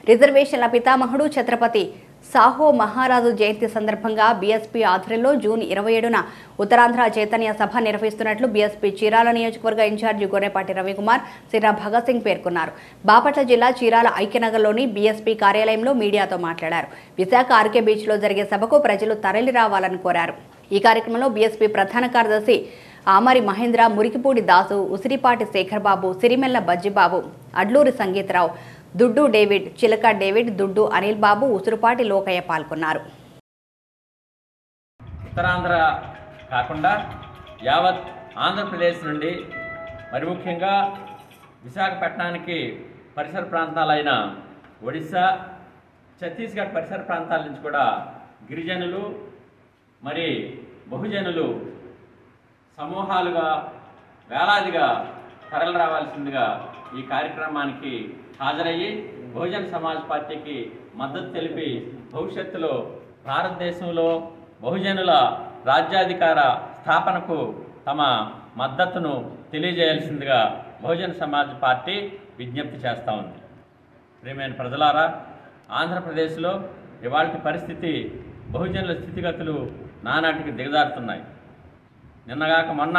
రిజర్వేషన్ల పితామహుడు ఛత్రపతి సాహో మహారాజు జయంతి సందర్భంగా బీఎస్పీ ఆధ్వర్యంలో జూన్ ఇరవై ఏడున ఉత్తరాంధ్ర చైతన్య సభ నిర్వహిస్తున్నట్లు బీఎస్పీ చీరాల నియోజకవర్గ ఇన్ఛార్జి గొర్రెపాటి రవికుమార్ సిరా భగత్ సింగ్ పేర్కొన్నారు బాపట్ల జిల్లా చీరాల ఐక్యనగర్లోని బీఎస్పీ కార్యాలయంలో మీడియాతో మాట్లాడారు విశాఖ ఆర్కే బీచ్లో జరిగే సభకు ప్రజలు తరలి రావాలని కోరారు ఈ కార్యక్రమంలో బీఎస్పీ ప్రధాన కార్యదర్శి ఆమరి మహేంద్ర మురికిపూడి దాసు ఉసిరిపాటి శేఖర్ బాబు సిరిమెల్ల బజ్జిబాబు అడ్లూరి సంగీతరావు దుడ్డు డేవిడ్ చిలక డేవిడ్ దుడ్డు అనిల్ బాబు ఉసురుపాటి లోకయ్య పాల్గొన్నారు ఉత్తరాంధ్ర కాకుండా యావత్ ఆంధ్రప్రదేశ్ నుండి మరి ముఖ్యంగా విశాఖపట్నానికి పరిసర ప్రాంతాలైన ఒడిశా ఛత్తీస్గఢ్ పరిసర ప్రాంతాల నుంచి కూడా గిరిజనులు మరి బహుజనులు సమూహాలుగా వేలాదిగా తరలి రావాల్సిందిగా ఈ కార్యక్రమానికి హాజరయ్యి బహుజన సమాజ్ పార్టీకి మద్దతు తెలిపి భవిష్యత్తులో భారతదేశంలో బహుజనుల రాజ్యాధికార స్థాపనకు తమ మద్దతును తెలియజేయాల్సిందిగా బహుజన సమాజ్ పార్టీ విజ్ఞప్తి చేస్తూ ఉంది ప్రియమైన ప్రజలారా ఆంధ్రప్రదేశ్లో ఇవాళ పరిస్థితి బహుజనుల స్థితిగతులు నానాటికి దిగజారుతున్నాయి నిన్నగాక మొన్న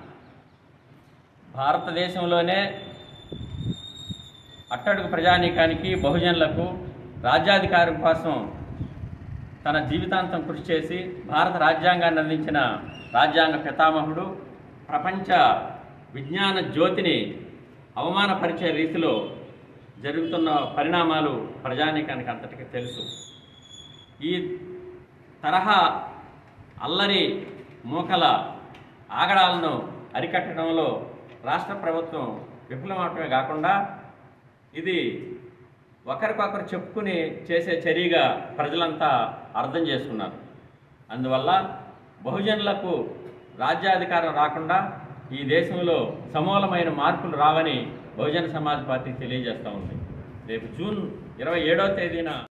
భారతదేశంలోనే అట్టడుగు ప్రజానీకానికి బహుజనులకు రాజ్యాధికారం కోసం తన జీవితాంతం కృషి చేసి భారత రాజ్యాంగాన్ని అందించిన రాజ్యాంగ పితామహుడు ప్రపంచ విజ్ఞాన జ్యోతిని అవమానపరిచే రీతిలో జరుగుతున్న పరిణామాలు ప్రజానీకానికి అంతటికి తెలుసు ఈ తరహా అల్లరి మూకల ఆగడాలను అరికట్టడంలో రాష్ట్ర ప్రభుత్వం విఫలమవటమే కాకుండా ఇది ఒకరికొకరు చెప్పుకుని చేసే చర్యగా ప్రజలంతా అర్థం చేసుకున్నారు అందువల్ల బహుజనులకు రాజ్యాధికారం రాకుండా ఈ దేశంలో సమూలమైన మార్పులు రావని బహుజన సమాజ్ పార్టీ తెలియజేస్తూ ఉంది రేపు జూన్ ఇరవై ఏడవ తేదీన